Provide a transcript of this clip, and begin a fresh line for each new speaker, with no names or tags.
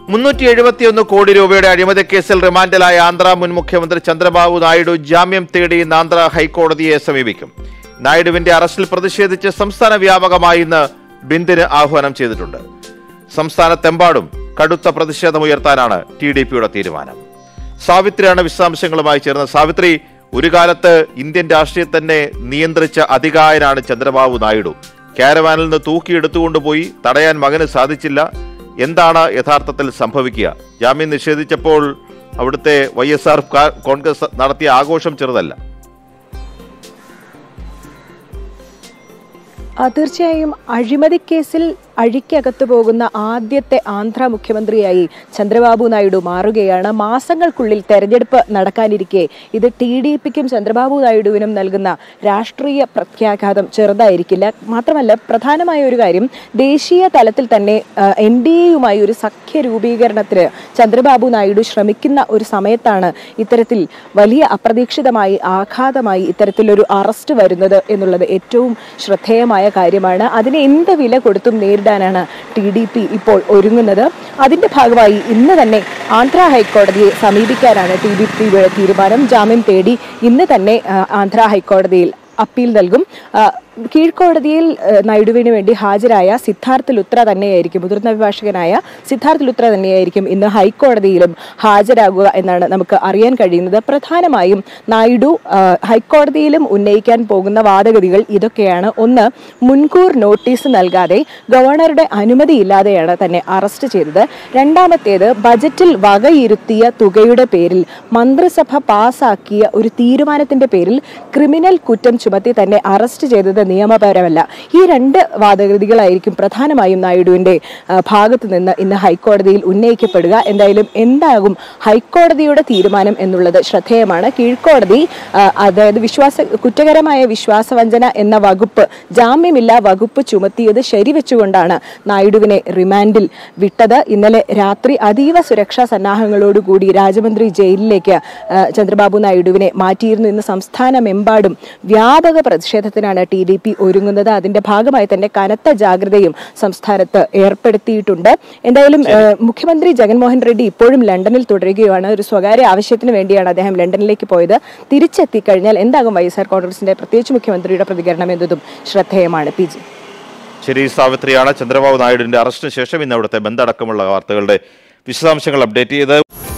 മുന്നൂറ്റി എഴുപത്തിയൊന്ന് കോടി രൂപയുടെ അഴിമതി കേസിൽ റിമാൻഡിലായ ആന്ധ്ര മുൻ മുഖ്യമന്ത്രി ചന്ദ്രബാബു നായിഡു ജാമ്യം തേടി ഇന്ന് ആന്ധ്ര ഹൈക്കോടതിയെ സമീപിക്കും നായിഡുവിന്റെ അറസ്റ്റിൽ പ്രതിഷേധിച്ച് സംസ്ഥാന വ്യാപകമായി ഇന്ന് ബിന്ദിന് ആഹ്വാനം ചെയ്തിട്ടുണ്ട് സംസ്ഥാനത്തെമ്പാടും കടുത്ത പ്രതിഷേധമുയർത്താനാണ് ടി ഡി പിയുടെ തീരുമാനം സാവിത്രിയാണ് വിശദാംശങ്ങളുമായി ചേർന്നത് സാവിത്രി ഒരു കാലത്ത് ഇന്ത്യൻ രാഷ്ട്രീയത്തെ നിയന്ത്രിച്ച അധികായനാണ് ചന്ദ്രബാബു നായിഡു കാരവാനിൽ നിന്ന് തൂക്കിയെടുത്തുകൊണ്ടുപോയി തടയാൻ മകന് സാധിച്ചില്ല എന്താണ് യഥാർത്ഥത്തിൽ സംഭവിക്കുക ജാമ്യം നിഷേധിച്ചപ്പോൾ അവിടുത്തെ വൈ എസ് ആർ കോൺഗ്രസ് നടത്തിയ ആഘോഷം ചെറുതല്ല
ആ, തീർച്ചയായും അഴിമതി കേസിൽ അഴിക്കകത്തു പോകുന്ന ആദ്യത്തെ ആന്ധ്ര മുഖ്യമന്ത്രിയായി ചന്ദ്രബാബു നായിഡു മാറുകയാണ് മാസങ്ങൾക്കുള്ളിൽ തെരഞ്ഞെടുപ്പ് നടക്കാനിരിക്കെ ഇത് ടി ഡി പിക്കും ചന്ദ്രബാബു നായിഡുവിനും നൽകുന്ന രാഷ്ട്രീയ പ്രത്യാഘാതം ചെറുതായിരിക്കില്ല മാത്രമല്ല പ്രധാനമായ ഒരു കാര്യം ദേശീയ തലത്തിൽ തന്നെ എൻ ഡി എയുമായി ഒരു സഖ്യ രൂപീകരണത്തിന് ചന്ദ്രബാബു നായിഡു ശ്രമിക്കുന്ന ഒരു സമയത്താണ് ഇത്തരത്തിൽ വലിയ അപ്രതീക്ഷിതമായി ആഘാതമായി ഇത്തരത്തിലൊരു അറസ്റ്റ് വരുന്നത് എന്നുള്ളത് ഏറ്റവും ശ്രദ്ധേയമായ കാര്യമാണ് അതിനെ എന്ത് വില കൊടുത്തും നേരിടാനാണ് ടി ഡി പി ഇപ്പോൾ ഒരുങ്ങുന്നത് അതിന്റെ ഭാഗമായി ഇന്ന് തന്നെ ആന്ധ്ര ഹൈക്കോടതിയെ സമീപിക്കാനാണ് ടി ഡി പിയുടെ തീരുമാനം ജാമ്യം തേടി ഇന്ന് തന്നെ ആ, ആന്ധ്ര ഹൈക്കോടതിയിൽ അപ്പീൽ നൽകും ആ, കീഴ്ക്കോടതിയിൽ ആ, നായിഡുവിന് വേണ്ടി ഹാജരായ സിദ്ധാർത്ഥ് ലുത്ര തന്നെയായിരിക്കും മുതിർന്ന അഭിഭാഷകനായ സിദ്ധാർത്ഥ് ലുത്ര തന്നെയായിരിക്കും ഇന്ന് ഹൈക്കോടതിയിലും ഹാജരാകുക എന്നാണ് നമുക്ക് അറിയാൻ കഴിയുന്നത് പ്രധാനമായും നായിഡു ആ, ഹൈക്കോടതിയിലും ഉന്നയിക്കാൻ പോകുന്ന വാദഗതികൾ ഇതൊക്കെയാണ് ഒന്ന് മുൻകൂർ നോട്ടീസ് നൽകാതെ ഗവർണറുടെ അനുമതിയില്ലാതെയാണ് തന്നെ അറസ്റ്റ് ചെയ്തത് രണ്ടാമത്തേത് ബജറ്റിൽ വകയിരുത്തിയ തുകയുടെ പേരിൽ മന്ത്രിസഭ പാസാക്കിയ ഒരു തീരുമാനത്തിന്റെ പേരിൽ ക്രിമിനൽ കുറ്റം ചുമത്തി തന്നെ അറസ്റ്റ് ചെയ്തത് നിയമപരമല്ല ഈ രണ്ട് വാദഗതികളായിരിക്കും പ്രധാനമായും നായിഡുവിന്റെ ആ, ഭാഗത്ത് നിന്ന് ഇന്ന് ഹൈക്കോടതിയിൽ ഉന്നയിക്കപ്പെടുക എന്തായാലും എന്താകും ഹൈക്കോടതിയുടെ തീരുമാനം എന്നുള്ളത് ശ്രദ്ധേയമാണ് കീഴ്ക്കോടതി ആ, അതായത് വിശ്വാസ കുറ്റകരമായ വിശ്വാസവഞ്ചന എന്ന വകുപ്പ് ജാമ്യമില്ലാ വകുപ്പ് ചുമത്തിയത് ശരിവെച്ചുകൊണ്ടാണ് നായിഡുവിനെ റിമാൻഡിൽ വിട്ടത് ഇന്നലെ രാത്രി അതീവ സുരക്ഷാ സന്നാഹങ്ങളോടുകൂടി രാജമന്ത്രി ജയിലിലേക്ക് ആ, ചന്ദ്രബാബു നായിഡുവിനെ മാറ്റിയിരുന്നു ഇന്ന് സംസ്ഥാനമെമ്പാടും വ്യാപക പ്രതിഷേധത്തിനാണ് ടി ഡി പി ഒരുങ്ങുന്നത് അതിന്റെ ഭാഗമായി തന്നെ കനത്ത ജാഗ്രതയും സംസ്ഥാനത്ത് ഏർപ്പെടുത്തിയിട്ടുണ്ട് എന്തായാലും ആ, മുഖ്യമന്ത്രി ജഗൻമോഹൻ റെഡ്ഡി ഇപ്പോഴും ലണ്ടനിൽ തുടരുകയാണ് ഒരു സ്വകാര്യ ആവശ്യത്തിന് വേണ്ടിയാണ് അദ്ദേഹം ലണ്ടനിലേക്ക് പോയത് തിരിച്ചെത്തി കഴിഞ്ഞാൽ എന്താകും വൈ എസ് ആർ കോൺഗ്രസിന്റെ പ്രത്യേകിച്ച് മുഖ്യമന്ത്രിയുടെ പ്രതികരണം എന്നതും ശ്രദ്ധേയമാണ് പി ജി
ശരി സാവിത്രിയാണ് ചന്ദ്രബാബു നായിഡുവിന്റെ അറസ്റ്റിന് ശേഷം ഇന്ന് അവിടുത്തെ ബന്ധടക്കമുള്ള വാർത്തകളുടെ വിശദാംശങ്ങൾ അപ്ഡേറ്റ് ചെയ്ത്